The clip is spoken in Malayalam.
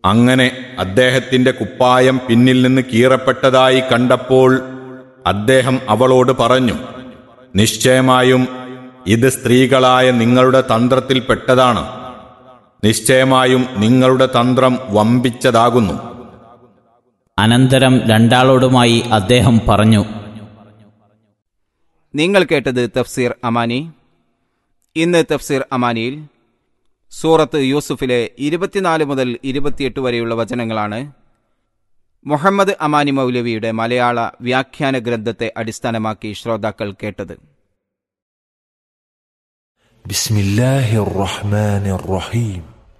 അങ്ങനെ അദ്ദേഹത്തിന്റെ കുപ്പായം പിന്നിൽ നിന്ന് കീറപ്പെട്ടതായി കണ്ടപ്പോൾ അദ്ദേഹം അവളോട് പറഞ്ഞു നിശ്ചയമായും ഇത് സ്ത്രീകളായ നിങ്ങളുടെ തന്ത്രത്തിൽപ്പെട്ടതാണ് നിശ്ചയമായും നിങ്ങളുടെ തന്ത്രം വമ്പിച്ചതാകുന്നു അനന്തരം രണ്ടാളോടുമായി അദ്ദേഹം പറഞ്ഞു നിങ്ങൾ കേട്ടത് തഫ്സീർ അമാനി ഇന്ന് തഫ്സീർ അമാനിയിൽ സൂറത്ത് യൂസുഫിലെ ഇരുപത്തിനാല് മുതൽ ഇരുപത്തിയെട്ട് വരെയുള്ള വചനങ്ങളാണ് മുഹമ്മദ് അമാനി മൗലവിയുടെ മലയാള വ്യാഖ്യാന ഗ്രന്ഥത്തെ അടിസ്ഥാനമാക്കി ശ്രോതാക്കൾ കേട്ടത് بسم الله الرحمن الرحيم